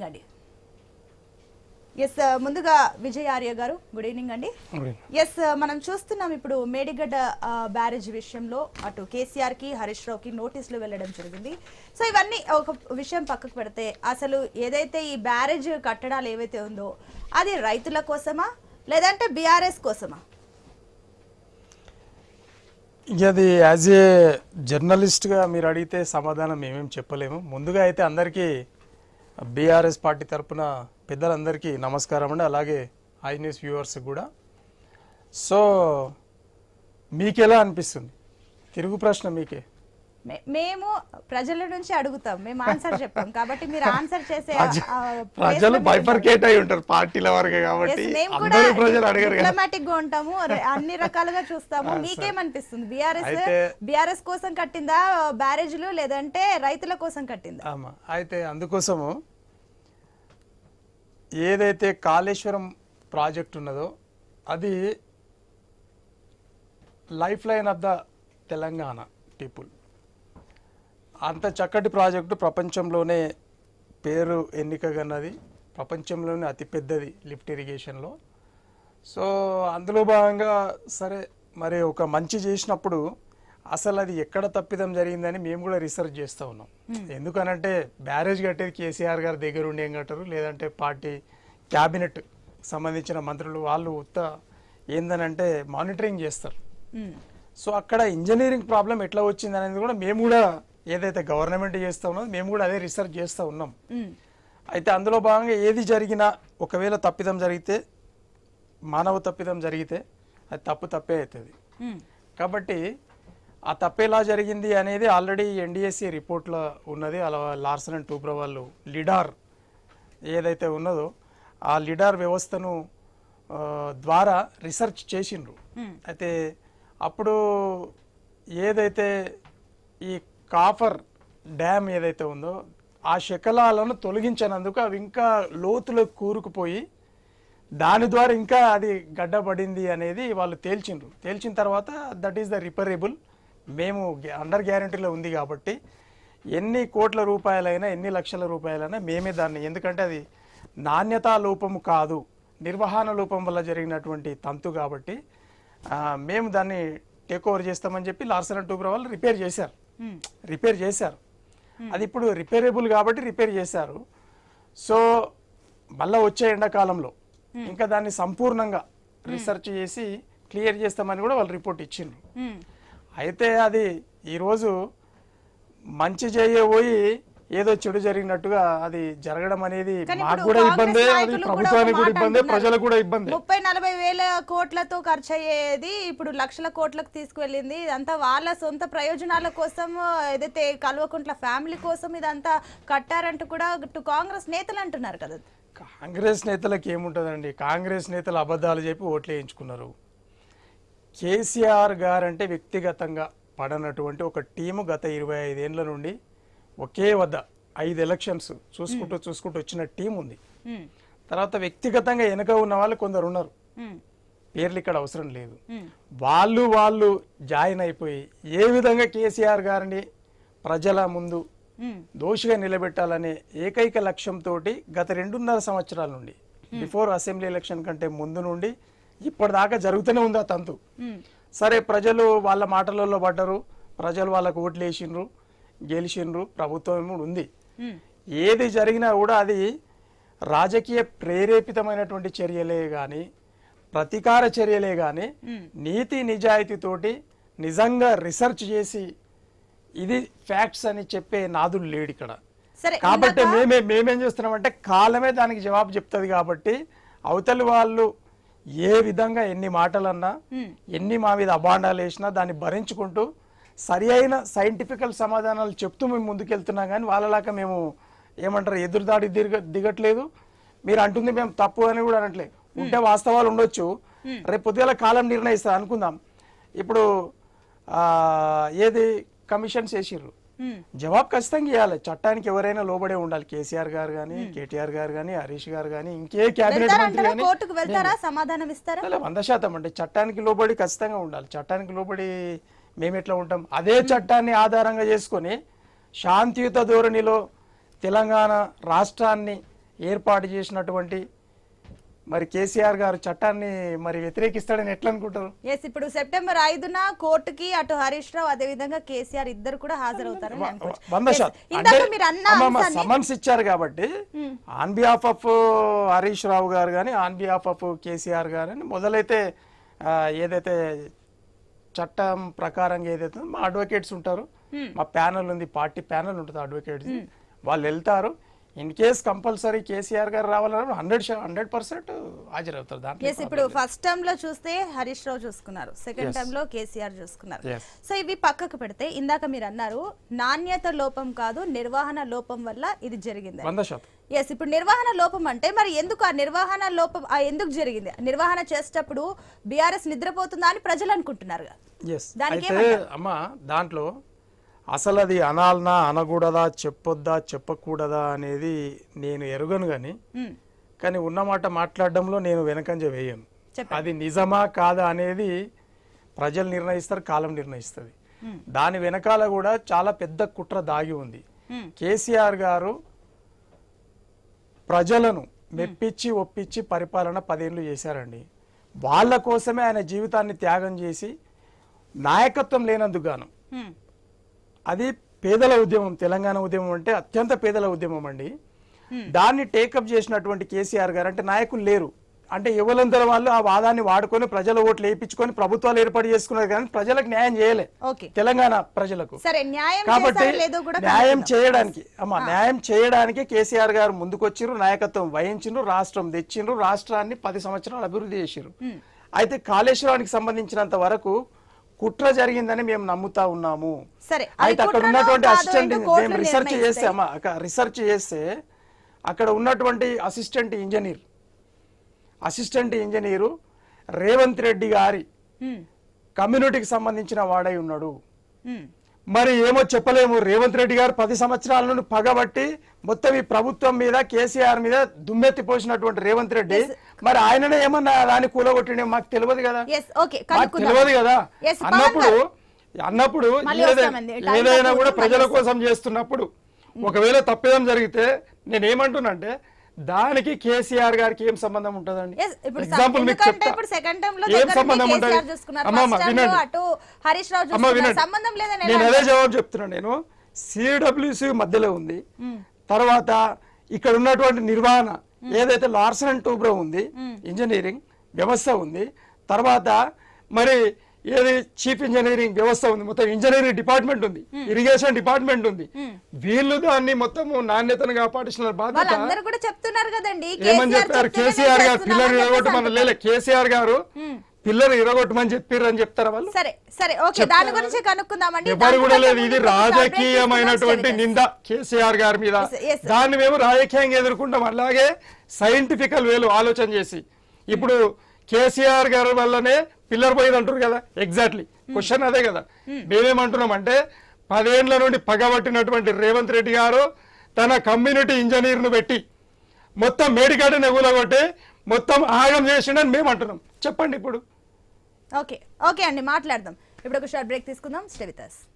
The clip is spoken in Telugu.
ఈవినింగ్ అండి ఎస్ ముందుగా విజయ్ ఆర్య గారు గుడ్ ఈవినింగ్ అండి ఎస్ మనం చూస్తున్నాం ఇప్పుడు మేడిగడ్డ ఆ, బ్యారేజ్ విషయంలో అటు కేసీఆర్ కి హరీష్ రావుకి నోటీసులు వెళ్ళడం జరిగింది సో ఇవన్నీ ఒక విషయం పక్కకు పెడితే అసలు ఏదైతే ఈ బ్యారేజ్ కట్టడాలు ఏవైతే ఉందో అది రైతుల కోసమా లేదంటే బీఆర్ఎస్ కోసమా ఇక అది యాజ్ ఏ జర్నలిస్ట్గా మీరు అడిగితే సమాధానం మేమేం చెప్పలేము ముందుగా అయితే అందరికీ బీఆర్ఎస్ పార్టీ తరపున పెద్దలందరికీ నమస్కారం అండి అలాగే ఐ న్యూస్ వ్యూవర్స్ కూడా సో మీకెలా అనిపిస్తుంది తిరుగు ప్రశ్న మీకే మే- మేము ప్రజల నుంచి అడుగుతాం మేము ఆన్సర్ చెప్పాం కాబట్టి మీరు ఆన్సర్ చేసే ప్రజ- ఆ, place ప్రజలు లో మీరు బైఫర్కేట్ అయి ఉంటారు పార్టీల వరకు Yes, కాబట్టి మేము కూడా అందరూ ప్రజలు అడగరు కదా డిప్లొమాటిక్ గా ఉంటాము ర- అన్ని రకాలుగా చూస్తాము మీకేమనిపిస్తుంది బీఆర్ఎస్ అయితే- బీఆర్ఎస్ కోసం కట్టిందా బ్యారేజ్లు లేదంటే రైతుల కోసం కట్టిందా ఆమా అయితే అందుకోసము ఏదైతే కాళేశ్వరం ప్రాజెక్ట్ ఉన్నదో అది life line of the Telangana people అంత చక్కటి ప్రాజెక్టు ప్రపంచంలోనే పేరు ఎన్నికగన్నది ప్రపంచంలోనే అతిపెద్దది లిఫ్ట్ ఇరిగేషన్లో సో అందులో భాగంగా సరే మరి ఒక మంచి చేసినప్పుడు అసలు అది ఎక్కడ తప్పిదం జరిగిందని మేము కూడా రీసెర్చ్ చేస్తూ ఉన్నాం ఎందుకనంటే బ్యారేజ్ కట్టేది కేసీఆర్ గారి దగ్గర ఉండి ఏం కట్టరు లేదంటే పార్టీ క్యాబినెట్ సంబంధించిన మంత్రులు వాళ్ళు ఉత్త ఏందనంటే మానిటరింగ్ చేస్తారు ఉమ్, సో అక్కడ ఇంజనీరింగ్ ప్రాబ్లం ఎట్లా వచ్చింది అనేది కూడా మేము కూడా ఏదైతే గవర్నమెంట్ చేస్తూ ఉన్నదో మేము కూడా అదే రీసెర్చ్ చేస్తూ ఉన్నాం ఉమ్, అయితే అందులో భాగంగా ఏది జరిగినా ఒకవేళ తప్పిదం జరిగితే మానవ తప్పిదం జరిగితే అది తప్పు తప్పే అవుతుంది ఉమ్, కాబట్టి ఆ తప్పు ఎలా జరిగింది అనేది ఆల్రెడీ ఎన్డిఎస్సి రిపోర్ట్లో ఉన్నది అలా లార్సన్ అండ్ టూబ్రో వాళ్ళు లిడార్ ఏదైతే ఉన్నదో ఆ లిడార్ వ్యవస్థను ఆ, ద్వారా రీసెర్చ్ చేసిండ్రు ఉమ్, అయితే అప్పుడు ఏదైతే ఈ కాఫర్ డ్యామ్ ఏదైతే ఉందో ఆ శకలాలను తొలగించినందుకు అవి ఇంకా లోతులో కూరుకుపోయి దాని ద్వారా ఇంకా అది గడ్డపడింది అనేది వాళ్ళు తేల్చిండ్రు తేల్చిన తర్వాత దట్ ఈస్ ద రిపరేబుల్ మేము అండర్ గ్యారంటీలో ఉంది కాబట్టి ఎన్ని కోట్ల రూపాయలైనా ఎన్ని లక్షల రూపాయలైనా మేమే దాన్ని ఎందుకంటే అది నాణ్యతా లోపము కాదు నిర్వహణ లోపం వల్ల జరిగినటువంటి తంతు కాబట్టి ఆ, మేము దాన్ని టేక్ ఓవర్ చేస్తామని చెప్పి లార్సన్ అండ్ టూబ్రో వాళ్ళు రిపేర్ చేశారు ఉమ్, రిపేర్ చేశారు అది ఇప్పుడు రిపేరబుల్ కాబట్టి రిపేర్ చేశారు సో మళ్ళా వచ్చే ఎండాకాలంలో ఇంకా దాన్ని సంపూర్ణంగా రీసెర్చ్ చేసి క్లియర్ చేస్తామని కూడా వాళ్ళు రిపోర్ట్ ఇచ్చిండ్రు ఉమ్. అయితే అది ఈరోజు మంచి చేయబోయి ఏదో చెడు జరిగినట్టుగా అది జరగడం అనేది కానీ మాకు ఇప్పుడు కూడా కాంగ్రెస్ ఇబ్బందే అది నాయకులు కూడా ప్రభుత్వానికి ఒక కూడా మాట ఇబ్బందే అంటున్నారు. ప్రజలకు కూడా ఇబ్బందే ముప్పై నలభై వేల కోట్లతో ఖర్చు అయ్యేది ఇప్పుడు లక్షల కోట్లకు తీసుకువెళ్ళింది ఇదంతా వాళ్ళ సొంత ప్రయోజనాల కోసం ఏదైతే కల్వకుంట్ల ఫ్యామిలీ కోసం ఇదంతా కట్టారంటూ కూడా ఇటు కాంగ్రెస్ నేతలు అంటున్నారు కదా కాంగ్రెస్ నేతలకు ఏముంటుందండి కాంగ్రెస్ నేతలు అబద్ధాలు చెప్పి ఓట్లు వేయించుకున్నారు కేసీఆర్ గారంటే వ్యక్తిగతంగా పడనటువంటి ఒక టీము గత ఇరవై ఐదేళ్ల నుండి ఒకే వద్ద ఐదు ఎలక్షన్స్ చూసుకుంటూ చూసుకుంటూ వచ్చిన టీం ఉంది ఉమ్, తర్వాత వ్యక్తిగతంగా వెనక ఉన్న వాళ్ళు కొందరు ఉన్నారు ఉమ్, పేర్లు ఇక్కడ అవసరం లేదు ఉమ్, వాళ్ళు వాళ్ళు జాయిన్ అయిపోయి ఏ విధంగా కేసీఆర్ గారిని ప్రజల ముందు ఉమ్, దోషిగా నిలబెట్టాలనే ఏకైక లక్ష్యంతో గత రెండున్నర సంవత్సరాల నుండి బిఫోర్ అసెంబ్లీ ఎలక్షన్ కంటే ముందు నుండి ఇప్పటిదాకా జరుగుతూనే ఉంది ఆ తంతు ఉమ్, సరే ప్రజలు వాళ్ళ మాటలలో పడ్డరు ప్రజలు వాళ్ళకు ఓట్లు వేసిండ్రు గెలిచిండ్రు ప్రభుత్వం ఏమో ఉంది ఉమ్, ఏది జరిగినా కూడా అది రాజకీయ ప్రేరేపితమైనటువంటి చర్యలే కానీ ప్రతీకార చర్యలే కానీ ఉమ్. నీతి నిజాయితీతోటి నిజంగా రీసెర్చ్ చేసి ఇది ఫ్యాక్ట్స్ అని చెప్పే నాదుడు లేడు ఇక్కడ సరే కాబట్టి ఇందాక- మేమే మేమేం చేస్తున్నామంటే కాలమే దానికి జవాబు చెప్తుంది కాబట్టి అవతలి వాళ్ళు ఏ విధంగా ఎన్ని మాటలన్నా ఉమ్, ఎన్ని మా మీద అభాండాలు వేసినా దాన్ని భరించుకుంటూ సరి అయిన సైంటిఫికల్ సమాధానాలు చెప్తూ మేము ముందుకెళ్తున్నాం కానీ వాళ్ళలాగా మేము ఏమంటారు ఎదురుదాడి దిగ దిగట్లేదు మీరు అంటుంది మేము తప్పు అని కూడా అనట్లేదు ఉంటే వాస్తవాలు ఉండొచ్చు రేపు పొద్దుగల కాలం నిర్ణయిస్తారు అనుకుందాం ఇప్పుడు ఆ, ఏది కమిషన్స్ వేసిర్రు ఉమ్, జవాబు ఖచ్చితంగా ఇవ్వాలి చట్టానికి ఎవరైనా లోబడే ఉండాలి కేసీఆర్ గారు కానీ కేటీఆర్ గారు కానీ హరీష్ గారు కానీ ఇంకే క్యాబినెట్ మంత్రి వెళ్తారంటారా కానీ కోర్టుకు వెళ్తారా సమాధానం ఇస్తారా అలా వంద శాతం అంటే చట్టానికి లోబడి ఖచ్చితంగా ఉండాలి చట్టానికి లోబడి మేము ఎట్లా ఉంటాం అదే చట్టాన్ని ఆధారంగా చేసుకొని శాంతియుత ధోరణిలో తెలంగాణ రాష్ట్రాన్ని ఏర్పాటు చేసినటువంటి మరి కేసీఆర్ గారు చట్టాన్ని మరి వ్యతిరేకిస్తాడని ఎట్లా అనుకుంటారు ఎస్ ఇప్పుడు సెప్టెంబర్ ఐదున కోర్టుకి అటు హరీష్ రావు అదే విధంగా కేసీఆర్ ఇద్దరు కూడా హాజరవుతారని అనుకోవచ్చు. వంద Yes. శాతం ఇందాక అంటే మీరు అన్న అమ్మమ్మ అంశాన్ని సమన్స్ ఇచ్చారు కాబట్టి on behalf of Harish Rao garu కానీ ఆన్ బిహాఫ్ ఆఫ్ కేసీఆర్ గారు అని మొదలైతే ఆ, ఏదైతే చట్టం ప్రకారంగా ఏదైతే ఉందో, మా అడ్వకేట్స్ ఉంటారు మా ప్యానల్ ఉంది పార్టీ ప్యానల్ ఉంటుంది అడ్వకేట్స్ వాళ్ళు వెళ్తారు ఇన్ కేస్ కంపల్సరీ కేసీఆర్ గారు రావాలన్నా హండ్రెడ్ హండ్రెడ్ పర్సెంట్ హాజరవుతారు దాంట్లో ఎస్ ఇప్పుడు ఫస్ట్ టర్మ్ లో చూస్తే హరీష్ రావు చూసుకున్నారు సెకండ్ Yes. టర్మ్ లో కేసీఆర్ చూసుకున్నారు Yes. సో ఇవి పక్కకు పెడితే ఇందాక మీరు అన్నారు నాణ్యత లోపం కాదు నిర్వహణ లోపం వల్ల ఇది జరిగింది వంద శాతం ఎస్ ఇప్పుడు నిర్వహణ లోపం అంటే మరి ఎందుకు ఆ నిర్వహణ లోపం ఆ ఎందుకు జరిగింది నిర్వహణ చేసేటప్పుడు బీఆర్ఎస్ నిద్రపోతుందా అని ప్రజలు అనుకుంటున్నారు కదా. ఎస్ దానికి అయితే అమ్మ దాంట్లో అసలు అది అనాలనా అనకూడదా చెప్పొద్దా చెప్పకూడదా అనేది నేను ఎరుగను కానీ ఉమ్, కానీ ఉన్నమాట మాట్లాడడంలో నేను వెనకంజ వేయను చెప్పండి. అది నిజమా కాదా అనేది ప్రజలు నిర్ణయిస్తారు కాలం నిర్ణయిస్తుంది దాని వెనకాల కూడా చాలా పెద్ద కుట్ర దాగి ఉంది ఉమ్, కేసీఆర్ గారు ప్రజలను మెప్పించి ఒప్పించి పరిపాలన పదేళ్ళు చేశారండి వాళ్ళ కోసమే ఆయన జీవితాన్ని త్యాగం చేసి నాయకత్వం లేనందుకు గాను ఉమ్, అది పేదల ఉద్యమం తెలంగాణ ఉద్యమం అంటే అత్యంత పేదల ఉద్యమం అండి దాన్ని టేకప్ చేసినటువంటి కేసీఆర్ గారు అంటే నాయకులు లేరు అంటే ఎవరందరూ వాళ్ళు ఆ వాదాన్ని వాడుకొని ప్రజల ఓట్లు వేయించుకొని ప్రభుత్వాలు ఏర్పాటు చేసుకున్నారు కానీ ప్రజలకు న్యాయం చేయలే ఓకే తెలంగాణ ప్రజలకు సరే న్యాయం కాబట్టి చేశారో లేదో కూడా న్యాయం కనుక్కుందాం. చేయడానికి అమ్మ న్యాయం చేయడానికి కేసీఆర్ గారు ముందుకొచ్చిర్రు నాయకత్వం వహించిండ్రు రాష్ట్రం తెచ్చిండ్రు రాష్ట్రాన్ని పది సంవత్సరాలు అభివృద్ధి చేసిర్రు అయితే కాళేశ్వరానికి సంబంధించినంత వరకు కుట్ర జరిగిందని మేము నమ్ముతా ఉన్నాము సరే అది అయితే అక్కడ కుట్రనో ఉన్నటువంటి కాదో అసిస్టెంట్ ఏంటో కోర్టులు మేము రీసెర్చ్ చేస్తే నిర్ణయిస్తాయి. అమ్మ అక్కడ రీసెర్చ్ చేస్తే అక్కడ ఉన్నటువంటి assistant engineer assistant engineer Revanth Reddy గారి ఉమ్, కమ్యూనిటీకి సంబంధించిన వాడై ఉన్నాడు ఉమ్, మరి ఏమో చెప్పలేము రేవంత్ రెడ్డి గారు పది సంవత్సరాల నుండి పగబట్టి మొత్తం ఈ ప్రభుత్వం మీద కేసీఆర్ మీద దుమ్మెత్తి పోసినటువంటి రేవంత్ రెడ్డి మరి ఆయననే ఏమన్నా దాన్ని కూలగొట్టిండే మాకు తెలియదు కదా ఎస్ ఓకే మాకు కనుక్కుందాం తెలియదు కదా Yes, పవన్ అన్నప్పుడు గారు. అన్నప్పుడు మళ్ళీ ఏదైనా- వస్తామండి. Time ఏదైనా తక్కువ కూడా ఉంది, ప్రజల మళ్ళీ కోసం చేస్తున్నప్పుడు ఒకవేళ తప్పేదం జరిగితే నేను ఏమంటున్నానంటే దానికి కేసీఆర్ గారికి ఏం సంబంధం ఉంటుందండి Yes, ఇప్పుడు ఎగ్జాంపుల్ మీకు ఎందుకంటే చెప్తా ఇప్పుడు సెకండ్ టర్మ్ లో ఏం దగ్గరుండి సంబంధం కేసీఆర్ ఉంటుంది చూసుకున్నారు అమ్మమ్మ ఫస్ట్ టర్మ్ లో వినండి అటు హరీష్ రావు అమ్మ చూసుకున్నారు వినండి సంబంధం లేదని నేను ఎలా అదే అంటారు? జవాబు చెప్తున్నా నేను సిడబ్ల్యూసి మధ్యలో ఉంది తర్వాత ఇక్కడ ఉన్నటువంటి నిర్వహణ ఏదైతే లార్సన్ అండ్ టూబ్రో ఉంది ఇంజనీరింగ్ వ్యవస్థ ఉంది తర్వాత మరి ఏది చీఫ్ ఇంజనీరింగ్ వ్యవస్థ ఉంది మొత్తం ఇంజనీరింగ్ డిపార్ట్మెంట్ ఉంది ఇరిగేషన్ డిపార్ట్మెంట్ ఉంది వీళ్ళు దాన్ని మొత్తం నాణ్యతను కాపాడిసిన బాధ్యత వాళ్ళందరూ కూడా చెప్తున్నారు కదండి ఏమని చెప్పారు కేసీఆర్ గారు పిల్లలు ఇరగొట్టమని లేలే కేసీఆర్ గారు పిల్లలు ఇరగొట్టమని చెప్పారు అని చెప్తారా వాళ్ళు సరే సరే ఓకే దాని గురించి కనుక్కుందామండి ఎవరు దాని కూడా గురించి లేదు ఇది ముందు ఒక break రాజకీయమైనటువంటి తీసుకుందాం, నింద కేసీఆర్ గారి మీద Yes, yes. దాన్ని మేము రాజకీయంగా ఎదుర్కొంటాం అలాగే సైంటిఫికల్ వేలు ఆలోచన చేసి ఇప్పుడు కేసీఆర్ గారి వల్లనే పిల్లర్ పోయింది అంటారు కదా ఎగ్జాక్ట్లీ క్వశ్చన్ అదే కదా మేమేమంటున్నాం అంటే పదేండ్ల నుండి పగబట్టినటువంటి రేవంత్ రెడ్డి గారు తన కమ్యూనిటీ ఇంజనీర్ను పెట్టి మొత్తం మేడికాడని ఎగులగొట్టి మొత్తం ఆగం చేసిండని మేము అంటున్నాం చెప్పండి ఇప్పుడు ఓకే ఓకే అండి మాట్లాడదాం ఇప్పుడు ఒక షార్ట్ బ్రేక్ తీసుకుందాం స్టే విత్ us.